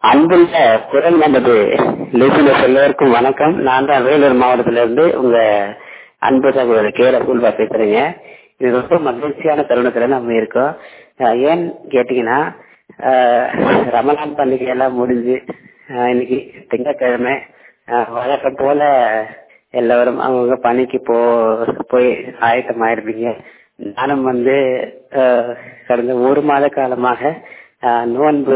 அன்புள்ள குரல் நமது லிசனர்ஸ் எல்லோருக்கும் வணக்கம் நான் தான் வேலூர் மாவட்டத்துல இருந்து உங்க அன்பு சகோதரர் கே ரசூல்பா பேசுறேங்க இது ரொம்ப மகிழ்ச்சியான தருணத்துல நம்ம இருக்கோம் அஹ் ஏன்னு கேட்டீங்கன்னா அஹ் ரமலான் பண்டிகை எல்லாம் முடிஞ்சு அஹ் இன்னைக்கு திங்கட்கிழமை அஹ் வழக்கம் போல எல்லாரும் அவங்க பணிக்கு போ போய் ஆயத்தம் ஆயிருப்பீங்க நானும் வந்து அஹ், கடந்த ஒரு மாத காலமாக அஹ், நோன்பு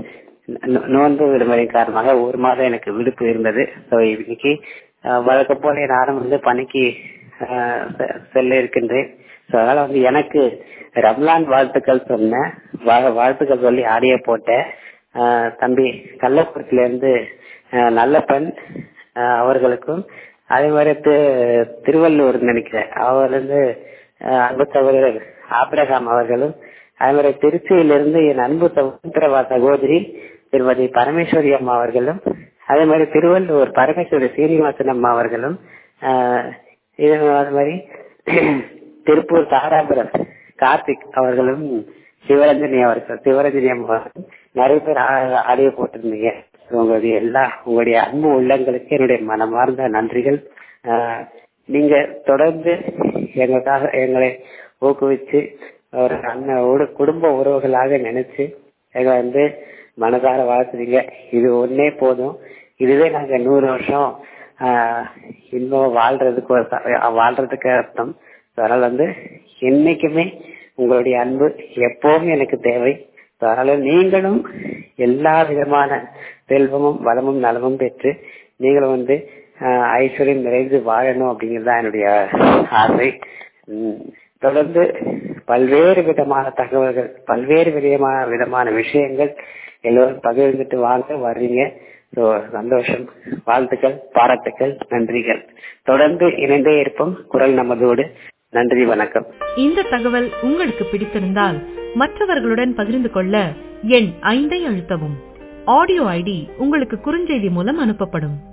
நோ- நோன்பு விடுமுறை காரணமாக ஒரு மாதம் எனக்கு விடுப்பு இருந்தது ஸோ இன்னைக்கு அஹ், வழக்கம் போல நானும் வந்து பணிக்கு அஹ், செ- செல்ல இருக்கின்றேன் ஸோ அதனால வந்து எனக்கு ரம்லான் வாழ்த்துக்கள் சொன்னேன் வா- வாழ்த்துக்கள் சொல்லி ஆடியோ போட்டேன் அஹ், தம்பி கள்ளக்குறிச்சில இருந்து அஹ், நல்லப்பன் அஹ், அவர்களுக்கும் அதே மாதிரி தி- திருவள்ளூர் நினைக்கிறேன் அவர் வந்து அஹ், அன்பு சகோதரர் ஆபிரகாம் அவர்களும் அதே மாதிரி திருச்சியிலிருந்து என் அன்பு சகோதரவா சகோதரி திருமதி பரமேஸ்வரி அம்மா அவர்களும் அதே மாதிரி திருவள்ளூர் பரமேஸ்வரி சீனிவாசன் அம்மா அவர்களும் ஆஹ், இது அது மாதிரி திருப்பூர் தாராபுரம் கார்த்திக் அவர்களும் சிவரஞ்சனி அவர்கள் சிவரஞ்சனி அம்மா அவர்களும் நிறைய பேர் ஆ- ஆடியோ போட்டிருந்தீங்க உங்களுடைய எல்லா உங்களுடைய அன்பு உள்ளங்களுக்கு என்னுடைய மனமார்ந்த நன்றிகள் ஆஹ், நீங்க தொடர்ந்து எங்களுக்காக எங்களை ஊக்குவிச்சு ஒரு அண்ணன் ஒரு குடும்ப உறவுகளாக நினைச்சு எங்களை வந்து மனதார வாழ்த்துறீங்க இது ஒன்னே போதும் இதுவே நாங்க நூறு வருஷம் ஆஹ், இன்னும் வாழ்றதுக்கு ஒரு ச- வாழ்றதுக்கு அர்த்தம் அதனால வந்து என்னைக்குமே உங்களுடைய அன்பு எப்பவும் எனக்கு தேவை அதனால நீங்களும் எல்லா விதமான செல்வமும் வளமும் நலமும் பெற்று நீங்களும் வந்து ஆஹ், ஐஸ்வர்யம் நிறைந்து வாழணும் அப்படிங்கிறது தான் என்னுடைய ஆசை உம், தொடர்ந்து பல்வேறு விதமான தகவல்கள் பல்வேறு விதமான விதமான விஷயங்கள் எல்லோரும் பகிர்ந்துட்டு வாங்க வர்றீங்க ஸோ சந்தோஷம் வாழ்த்துக்கள் பாராட்டுக்கள் நன்றிகள் தொடர்ந்து இணைந்தே இருப்போம் குரல் நமதோடு நன்றி வணக்கம் இந்த தகவல் உங்களுக்கு பிடித்திருந்தால் மற்றவர்களுடன் பகிர்ந்து கொள்ள எண் ஐந்தை அழுத்தவும் ஆடியோ ஐடி உங்களுக்கு குறுஞ்செய்தி மூலம் அனுப்பப்படும்